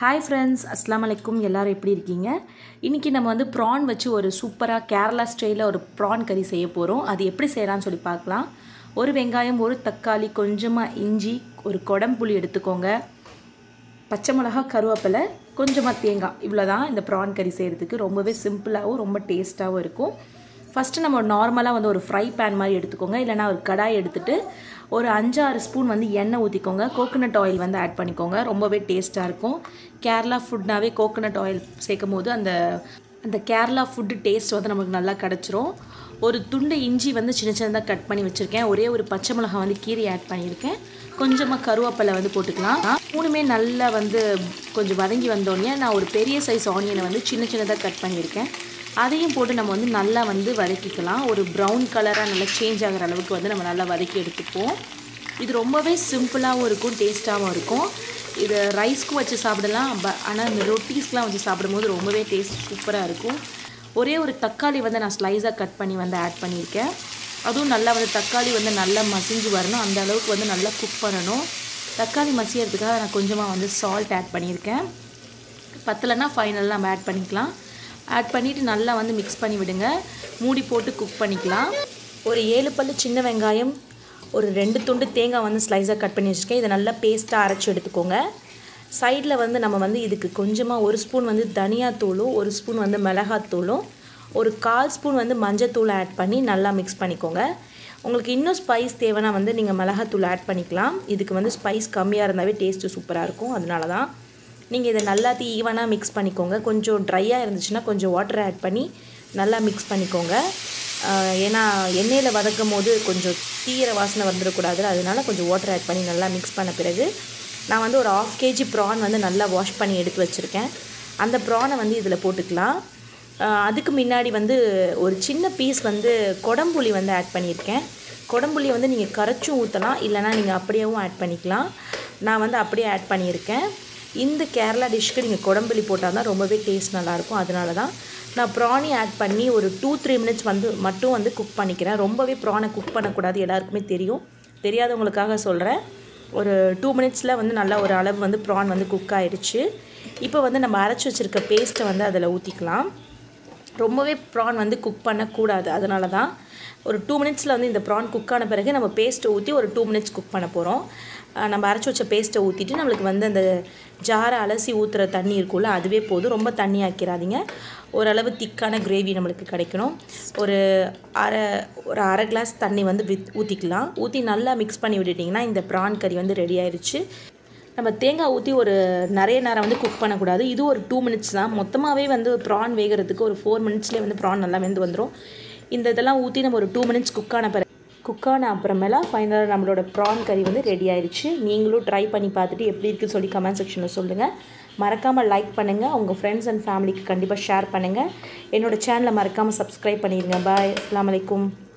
hi friends அஸ்லாம் வலைக்கும் எல்லாரும் எப்படி இருக்கீங்க இன்றைக்கி நம்ம வந்து ப்ரான் வச்சு ஒரு சூப்பராக கேரளா ஸ்டைலில் ஒரு ப்ரான் கறி செய்ய போகிறோம் அது எப்படி செய்யலாம்னு சொல்லி பார்க்கலாம் ஒரு வெங்காயம் ஒரு தக்காளி கொஞ்சமாக இஞ்சி ஒரு குடம்புளி எடுத்துக்கோங்க பச்சை மிளகா கருவேப்பிலை கொஞ்சமாக தேங்காய் இவ்வளோ தான் இந்த ப்ரான் கறி செய்கிறதுக்கு ரொம்பவே சிம்பிளாகவும் ரொம்ப டேஸ்ட்டாகவும் இருக்கும் ஃபஸ்ட்டு நம்ம நார்மலாக வந்து ஒரு ஃப்ரை பேன் மாதிரி எடுத்துக்கோங்க இல்லைனா ஒரு கடாய் எடுத்துகிட்டு ஒரு அஞ்சாறு ஸ்பூன் வந்து எண்ணெய் ஊற்றிக்கோங்க கோகோனட் ஆயில் வந்து ஆட் பண்ணிக்கோங்க ரொம்பவே டேஸ்ட்டாக இருக்கும் கேரளா ஃபுட்னாவே கோகோனட் ஆயில் சேர்க்கும் போது அந்த அந்த கேரளா ஃபுட்டு டேஸ்ட் வந்து நமக்கு நல்லா கிடச்சிரும் ஒரு துண்டு இஞ்சி வந்து சின்ன சின்னதாக கட் பண்ணி வச்சுருக்கேன் ஒரே ஒரு பச்சை மிளகாய் வந்து கீரி ஆட் பண்ணியிருக்கேன் கொஞ்சமாக கருவேப்பிலை வந்து போட்டுக்கலாம் மூணுமே நல்லா வந்து கொஞ்சம் வதங்கி வந்தோடனே நான் ஒரு பெரிய சைஸ் ஆனியனை வந்து சின்ன சின்னதாக கட் பண்ணியிருக்கேன் அதையும் போட்டு நம்ம வந்து நல்லா வந்து வதக்கிக்கலாம் ஒரு ப்ரௌன் கலராக நல்லா சேஞ்ச் ஆகிற அளவுக்கு வந்து நம்ம நல்லா வதக்கி எடுத்துப்போம் இது ரொம்பவே சிம்பிளாகவும் இருக்கும் டேஸ்ட்டாகவும் இருக்கும் இது ரைஸ்க்கும் வச்சு சாப்பிடலாம் ப ஆனால் இந்த ரொட்டீஸ்லாம் வச்சு சாப்பிடும்போது ரொம்பவே டேஸ்ட் சூப்பராக இருக்கும் ஒரே ஒரு தக்காளி வந்து நான் ஸ்லைஸாக கட் பண்ணி வந்து ஆட் பண்ணியிருக்கேன் அதுவும் நல்லா வந்து தக்காளி வந்து நல்லா மசிஞ்சு வரணும் அந்த அளவுக்கு வந்து நல்லா குக் பண்ணணும் தக்காளி மசியறதுக்காக நான் கொஞ்சமாக வந்து சால்ட் ஆட் பண்ணியிருக்கேன் பத்தலைன்னா ஃபைனல் நம்ம ஆட் பண்ணிக்கலாம் ஆட் பண்ணிவிட்டு நல்லா வந்து மிக்ஸ் பண்ணி விடுங்க மூடி போட்டு குக் பண்ணிக்கலாம் ஒரு ஏழு பல்லு சின்ன வெங்காயம் ஒரு ரெண்டு துண்டு தேங்காய் வந்து ஸ்லைஸாக கட் பண்ணி வச்சுருக்கேன் இதை நல்லா பேஸ்ட்டாக அரைச்சி எடுத்துக்கோங்க சைடில் வந்து நம்ம வந்து இதுக்கு கொஞ்சமாக ஒரு ஸ்பூன் வந்து தனியாத்தூளும் ஒரு ஸ்பூன் வந்து மிளகாத்தூளும் ஒரு கால் ஸ்பூன் வந்து மஞ்சத்தூளை ஆட் பண்ணி நல்லா மிக்ஸ் பண்ணிக்கோங்க உங்களுக்கு இன்னும் ஸ்பைஸ் தேவைன்னா வந்து நீங்கள் மிளகாத்தூள் ஆட் பண்ணிக்கலாம் இதுக்கு வந்து ஸ்பைஸ் கம்மியாக இருந்தாவே டேஸ்ட்டு சூப்பராக இருக்கும் அதனால தான் நீங்கள் இதை நல்லாத்தையும் ஈவனாக மிக்ஸ் பண்ணிக்கோங்க கொஞ்சம் ட்ரையாக இருந்துச்சுன்னா கொஞ்சம் வாட்டர் ஆட் பண்ணி நல்லா மிக்ஸ் பண்ணிக்கோங்க ஏன்னா எண்ணெயில் வதக்கும் போது கொஞ்சம் தீர வாசனை வந்துடக்கூடாது அதனால கொஞ்சம் வாட்டர் ஆட் பண்ணி நல்லா மிக்ஸ் பண்ண பிறகு நான் வந்து ஒரு ஆஃப் கேஜி ப்ரான் வந்து நல்லா வாஷ் பண்ணி எடுத்து வச்சுருக்கேன் அந்த ப்ரானை வந்து இதில் போட்டுக்கலாம் அதுக்கு முன்னாடி வந்து ஒரு சின்ன பீஸ் வந்து கொடம்புளி வந்து ஆட் பண்ணியிருக்கேன் கொடம்புளியை வந்து நீங்கள் கரைச்சும் ஊற்றலாம் இல்லைனா நீங்கள் அப்படியேவும் ஆட் பண்ணிக்கலாம் நான் வந்து அப்படியே ஆட் பண்ணியிருக்கேன் இந்த கேரளா டிஷ்க்கு நீங்கள் குடம்புளி போட்டால் தான் ரொம்பவே டேஸ்ட் நல்லாயிருக்கும் அதனால தான் நான் ப்ரானி ஆட் பண்ணி ஒரு டூ த்ரீ மினிட்ஸ் வந்து மட்டும் வந்து குக் பண்ணிக்கிறேன் ரொம்பவே ப்ரானை குக் பண்ணக்கூடாது எல்லாருக்குமே தெரியும் தெரியாதவங்களுக்காக சொல்கிறேன் ஒரு டூ மினிட்ஸில் வந்து நல்லா ஒரு அளவு வந்து ப்ரான் வந்து குக் ஆகிடுச்சு இப்போ வந்து நம்ம அரைச்சி வச்சுருக்க பேஸ்ட்டை வந்து அதில் ஊற்றிக்கலாம் ரொம்பவே ப்ரான் வந்து குக் பண்ணக்கூடாது அதனால தான் ஒரு டூ மினிட்ஸில் வந்து இந்த ப்ரான் குக் ஆன பிறகு நம்ம பேஸ்ட்டை ஊற்றி ஒரு டூ மினிட்ஸ் குக் பண்ண போகிறோம் நம்ம அரைச்சி வச்ச பேஸ்ட்டை ஊற்றிட்டு நம்மளுக்கு வந்து அந்த ஜாரை அலசி ஊற்றுற தண்ணி இருக்கும்ல அதுவே போதும் ரொம்ப தண்ணி ஆக்கிடாதீங்க ஓரளவு திக்கான கிரேவி நம்மளுக்கு கிடைக்கணும் ஒரு அரை ஒரு அரை கிளாஸ் தண்ணி வந்து வித் ஊற்றிக்கலாம் ஊற்றி நல்லா மிக்ஸ் பண்ணி விட்டுட்டிங்கன்னா இந்த ப்ரான் கறி வந்து ரெடி ஆயிடுச்சு நம்ம தேங்காய் ஊற்றி ஒரு நிறைய நேரம் வந்து குக் பண்ணக்கூடாது இது ஒரு டூ மினிட்ஸ் தான் மொத்தமாகவே வந்து ப்ரான் வேகிறதுக்கு ஒரு ஃபோர் மினிட்ஸ்லேயே வந்து ப்ரான் நல்லா வெந்து வந்துடும் இந்த இதெல்லாம் ஊற்றி நம்ம ஒரு டூ மினிட்ஸ் குக் ஆன பிறகு குக்கான அப்புறமேலா ஃபைனலாக நம்மளோட ப்ரான் கறி வந்து ரெடி ஆயிடுச்சு நீங்களும் ட்ரை பண்ணி பார்த்துட்டு எப்படி இருக்குன்னு சொல்லி கமெண்ட் செக்ஷனில் சொல்லுங்கள் மறக்காமல் லைக் பண்ணுங்கள் உங்கள் ஃப்ரெண்ட்ஸ் அண்ட் ஃபேமிலிக்கு கண்டிப்பாக ஷேர் பண்ணுங்கள் என்னோடய சேனலை மறக்காமல் சப்ஸ்கிரைப் பண்ணிடுங்க பாய் அஸ்லாம் வலைக்கும்